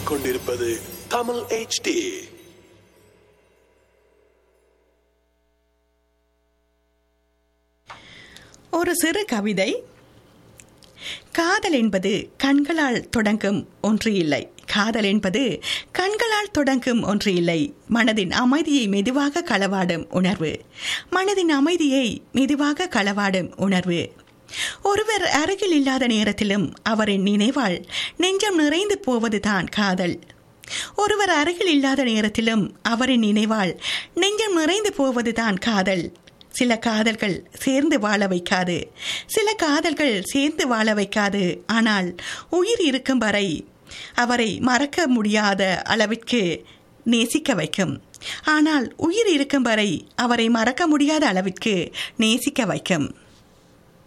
கேட்டுக்கொண்டிருப்பது தமிழ் HD ஒரு சிறு கவிதை காதல் என்பது கண்களால் தொடங்கும் ஒன்று இல்லை காதல் என்பது கண்களால் தொடங்கும் ஒன்று இல்லை மனதின் அமைதியை மெதுவாக களவாடும் உணர்வு மனதின் அமைதியை மெதுவாக களவாடும் உணர்வு ஒருவர் அருகில் இல்லாத நேரத்திலும் அவரின் நினைவால் நெஞ்சம் நிறைந்து போவதுதான் காதல் ஒருவர் அருகில் இல்லாத நேரத்திலும் அவரின் நினைவால் நெஞ்சம் நிறைந்து போவதுதான் காதல் சில காதல்கள் சேர்ந்து வாழ வைக்காது சில காதல்கள் சேர்ந்து வாழ வைக்காது ஆனால் உயிர் இருக்கும் வரை அவரை மறக்க முடியாத அளவிற்கு நேசிக்க வைக்கும் ஆனால் உயிர் இருக்கும் வரை அவரை மறக்க முடியாத அளவிற்கு நேசிக்க வைக்கும்